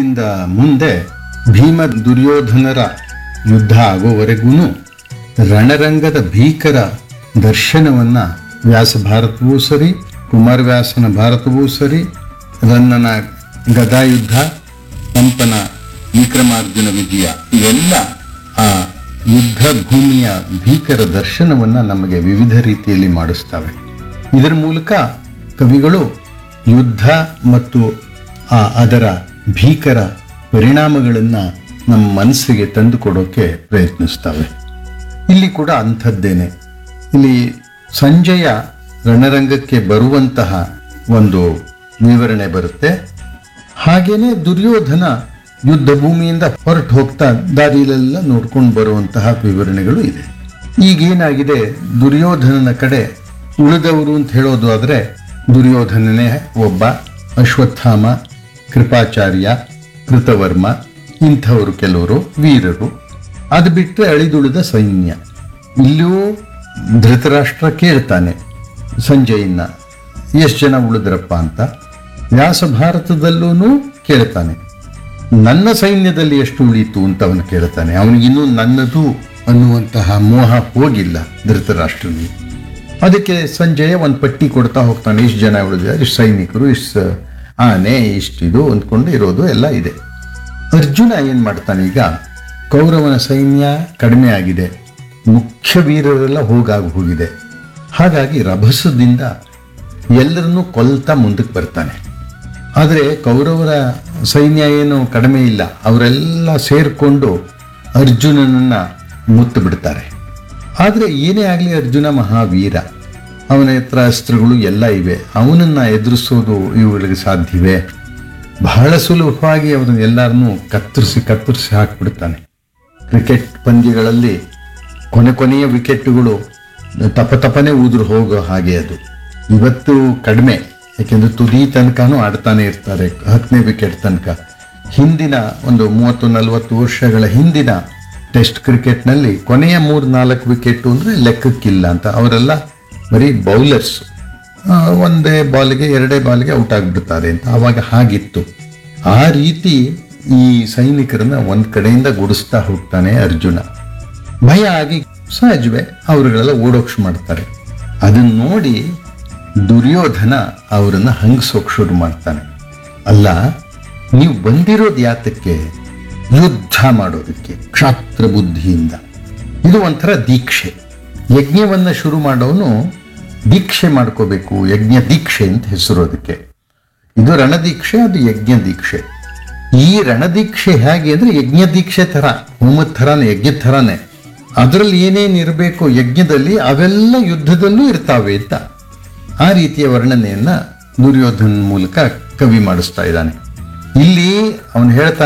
ಯುದ್ಧದಿಂದ ಮುಂದೆ ಭೀಮ ದುರ್ಯೋಧನರ ಯುದ್ಧ ಆಗೋವರೆಗೂ ರಣರಂಗದ ಭೀಕರ ದರ್ಶನವನ್ನ ವ್ಯಾಸ ಭಾರತವೂ ಸರಿ ಕುಮಾರವ್ಯಾಸನ ಭಾರತವೂ ಸರಿ ರನ್ನನ ಗದಾಯುದ್ಧ ಪಂಪನ ವಿಕ್ರಮಾರ್ಜುನ ವಿಜಯ ಇವೆಲ್ಲ ಆ ಯುದ್ಧ ಭೂಮಿಯ ಭೀಕರ ದರ್ಶನವನ್ನ ನಮಗೆ ವಿವಿಧ ರೀತಿಯಲ್ಲಿ ಮಾಡಿಸ್ತವೆ ಇದರ ಮೂಲಕ ಕವಿಗಳು ಯುದ್ಧ ಮತ್ತು ಆ ಅದರ ಭೀಕರ ಪರಿಣಾಮಗಳನ್ನು ನಮ್ಮ ಮನಸ್ಸಿಗೆ ತಂದುಕೊಡೋಕೆ ಪ್ರಯತ್ನಿಸ್ತವೆ ಇಲ್ಲಿ ಕೂಡ ಅಂಥದ್ದೇನೆ ಇಲ್ಲಿ ಸಂಜಯ ರಣರಂಗಕ್ಕೆ ಬರುವಂತಹ ಒಂದು ವಿವರಣೆ ಬರುತ್ತೆ ಹಾಗೇನೆ ದುರ್ಯೋಧನ ಯುದ್ಧ ಭೂಮಿಯಿಂದ ಹೊರಟು ಹೋಗ್ತಾ ದಾರಿಯಲ್ಲೆಲ್ಲ ನೋಡ್ಕೊಂಡು ಬರುವಂತಹ ವಿವರಣೆಗಳು ಇದೆ ಈಗೇನಾಗಿದೆ ದುರ್ಯೋಧನನ ಕಡೆ ಉಳಿದವರು ಅಂತ ಹೇಳೋದು ಆದರೆ ದುರ್ಯೋಧನನೇ ಒಬ್ಬ ಅಶ್ವತ್ಥಾಮ ಕೃಪಾಚಾರ್ಯ ಕೃತವರ್ಮ ಇಂಥವರು ಕೆಲವರು ವೀರರು ಅದು ಬಿಟ್ಟರೆ ಅಳಿದುಳಿದ ಸೈನ್ಯ ಇಲ್ಲೂ ಧೃತರಾಷ್ಟ್ರ ಕೇಳ್ತಾನೆ ಸಂಜಯನ್ನ ಎಷ್ಟು ಜನ ಉಳಿದ್ರಪ್ಪ ಅಂತ ವ್ಯಾಸ ಭಾರತದಲ್ಲೂ ಕೇಳ್ತಾನೆ ನನ್ನ ಸೈನ್ಯದಲ್ಲಿ ಎಷ್ಟು ಉಳೀತು ಅಂತ ಅವನು ಕೇಳ್ತಾನೆ ಅವನಿಗಿನ್ನೂ ನನ್ನದು ಅನ್ನುವಂತಹ ಮೋಹ ಹೋಗಿಲ್ಲ ಧೃತರಾಷ್ಟ್ರನಿಗೆ ಅದಕ್ಕೆ ಸಂಜಯ ಒಂದು ಪಟ್ಟಿ ಕೊಡ್ತಾ ಹೋಗ್ತಾನೆ ಇಷ್ಟು ಜನ ಉಳಿದಿದ್ದಾರೆ ಇಷ್ಟು ಸೈನಿಕರು ಇಷ್ಟು ಆನೆ ಇಷ್ಟಿದು ಅಂದ್ಕೊಂಡು ಇರೋದು ಎಲ್ಲ ಇದೆ ಅರ್ಜುನ ಏನು ಮಾಡ್ತಾನೆ ಈಗ ಕೌರವನ ಸೈನ್ಯ ಕಡಿಮೆ ಆಗಿದೆ ಮುಖ್ಯ ವೀರರೆಲ್ಲ ಹೋಗಾಗಿ ಹೋಗಿದೆ ಹಾಗಾಗಿ ರಭಸದಿಂದ ಎಲ್ಲರನ್ನೂ ಕೊಲ್ತಾ ಮುಂದಕ್ಕೆ ಬರ್ತಾನೆ ಆದರೆ ಕೌರವರ ಸೈನ್ಯ ಏನು ಕಡಿಮೆ ಇಲ್ಲ ಅವರೆಲ್ಲ ಸೇರಿಕೊಂಡು ಅರ್ಜುನನನ್ನ ಮುತ್ತು ಬಿಡ್ತಾರೆ ಆದರೆ ಏನೇ ಆಗಲಿ ಅರ್ಜುನ ಮಹಾವೀರ ಅವನ ಹತ್ರ ಅಸ್ತ್ರಗಳು ಎಲ್ಲ ಇವೆ ಅವನನ್ನು ಎದುರಿಸೋದು ಇವುಗಳಿಗೆ ಸಾಧ್ಯವೇ ಬಹಳ ಸುಲಭವಾಗಿ ಅವರನ್ನು ಎಲ್ಲರನ್ನೂ ಕತ್ತರಿಸಿ ಕತ್ತರಿಸಿ ಹಾಕಿಬಿಡ್ತಾನೆ ಕ್ರಿಕೆಟ್ ಪಂದ್ಯಗಳಲ್ಲಿ ಕೊನೆ ಕೊನೆಯ ವಿಕೆಟ್ಗಳು ತಪ ತಪನೆ ಉದುರು ಹೋಗೋ ಹಾಗೆ ಅದು ಇವತ್ತು ಕಡಿಮೆ ಯಾಕೆಂದ್ರೆ ತುದಿ ತನಕನೂ ಆಡ್ತಾನೆ ಇರ್ತಾರೆ ಹತ್ತನೇ ವಿಕೆಟ್ ತನಕ ಹಿಂದಿನ ಒಂದು ಮೂವತ್ತು ನಲವತ್ತು ವರ್ಷಗಳ ಹಿಂದಿನ ಟೆಸ್ಟ್ ಕ್ರಿಕೆಟ್ನಲ್ಲಿ ಕೊನೆಯ ಮೂರು ನಾಲ್ಕು ವಿಕೆಟ್ ಅಂದರೆ ಲೆಕ್ಕಕ್ಕಿಲ್ಲ ಅಂತ ಅವರೆಲ್ಲ ಬರೀ ಬೌಲರ್ಸ್ ಒಂದೇ ಬಾಲ್ಗೆ ಎರಡೇ ಬಾಲ್ಗೆ ಔಟ್ ಆಗಿಬಿಡ್ತಾರೆ ಅಂತ ಆವಾಗ ಹಾಗಿತ್ತು ಆ ರೀತಿ ಈ ಸೈನಿಕರನ್ನ ಒಂದ್ ಕಡೆಯಿಂದ ಗುಡಿಸ್ತಾ ಹೋಗ್ತಾನೆ ಅರ್ಜುನ ಭಯ ಆಗಿ ಸಹಜವೇ ಅವರುಗಳೆಲ್ಲ ಓಡೋಕ್ಷ ಮಾಡ್ತಾರೆ ಅದನ್ನ ನೋಡಿ ದುರ್ಯೋಧನ ಅವರನ್ನ ಹಂಗಸೋಕ್ ಶುರು ಮಾಡ್ತಾನೆ ಅಲ್ಲ ನೀವು ಬಂದಿರೋದು ಯಾತಕ್ಕೆ ಯುದ್ಧ ಮಾಡೋದಕ್ಕೆ ಕ್ಷಾತ್ರ ಬುದ್ಧಿಯಿಂದ ಇದು ಒಂಥರ ದೀಕ್ಷೆ ಯಜ್ಞವನ್ನ ಶುರು ಮಾಡೋನು ದೀಕ್ಷೆ ಮಾಡ್ಕೋಬೇಕು ಯಜ್ಞ ದೀಕ್ಷೆ ಅಂತ ಹೆಸರು ಅದಕ್ಕೆ ಇದು ರಣದೀಕ್ಷೆ ಅದು ಯಜ್ಞ ದೀಕ್ಷೆ ಈ ರಣದೀಕ್ಷೆ ಹೇಗೆ ಅಂದ್ರೆ ಯಜ್ಞ ದೀಕ್ಷೆ ತರ ಹೋಮದ ಥರಾನೇ ಯಜ್ಞದ ಥರಾನೇ ಅದರಲ್ಲಿ ಏನೇನು ಇರಬೇಕು ಯಜ್ಞದಲ್ಲಿ ಅವೆಲ್ಲ ಯುದ್ಧದಲ್ಲೂ ಇರ್ತಾವೆ ಅಂತ ಆ ರೀತಿಯ ವರ್ಣನೆಯನ್ನ ದುರ್ಯೋಧನ ಮೂಲಕ ಕವಿ ಮಾಡಿಸ್ತಾ ಇದ್ದಾನೆ ಇಲ್ಲಿ ಅವನು ಹೇಳ್ತಾ